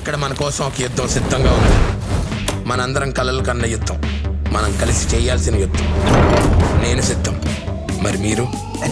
ఇక్కడ మన కోసం ఒక యుద్ధం సిద్ధంగా ఉంది మనందరం కలలు కన్న యుద్ధం మనం కలిసి చేయాల్సిన యుద్ధం నేను సిద్ధం మరి మీరు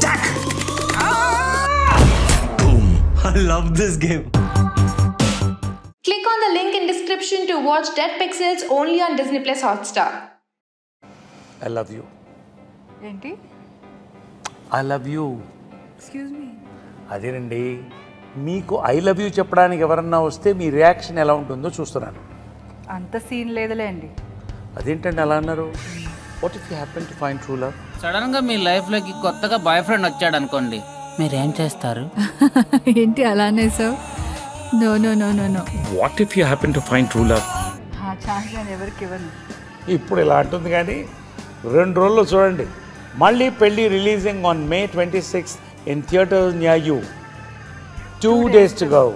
I love this game. Click on the link in description to watch Dead Pixels only on Disney Plus Hotstar. I love you ఏంటి I love you excuse me అదేనండి మీకు ఐ లవ్ యూ చెప్పడానికి ఎవరన్నా వస్తే మీ రియాక్షన్ ఎలా ఉంటుందో చూస్తున్నాను అంత సీన్ లేదులే అండి అదేంటండి అలా అన్నారు what if you happen to find true love sudden గా మీ లైఫ్ లోకి కొత్తగా బాయ్ ఫ్రెండ్ వచ్చాడు అనుకోండి మీరేం చేస్తారు ఏంటి అలానే sir no no no no no what if you happen to find true love ఆ ఛాన్స్ నేను ఎవరికి ఇవ్వను ఇప్పుడు ఇలా అంటుంది కానీ రెండు రోజులు చూడండి Malli Pelli releasing on May twenty six in theatre near you two days to go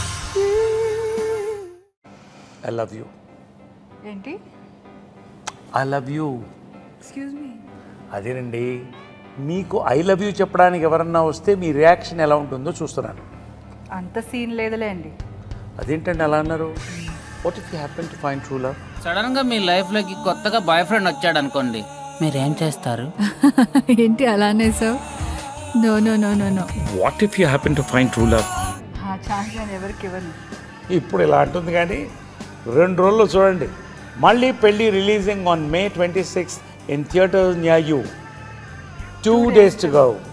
I love you ఏంటి I love you excuse me అదేనండి మీకు ఐ లవ్ యూ చెప్పడానికి ఎవరన్నా వస్తే మీ రియాక్షన్ ఎలా ఉంటుందో చూస్తున్నాను అంత సీన్ లేదులే అండి అదేంటండి అలా అన్నారు what if you happen to find true love sudden గా మీ లైఫ్ లోకి కొత్తగా బాయ్ ఫ్రెండ్ వచ్చాడు అనుకోండి మీరేం చేస్తారు ఏంటి అలానే sir no no no no no what if you happen to find true love ఆ ఛాన్స్ నేను ఎవరికి ఇవ్వను ఇప్పుడు ఇలా అంటుంది కానీ రెండు రోజులు చూడండి Malli Pelli releasing on May twenty six in theatre near you two days to go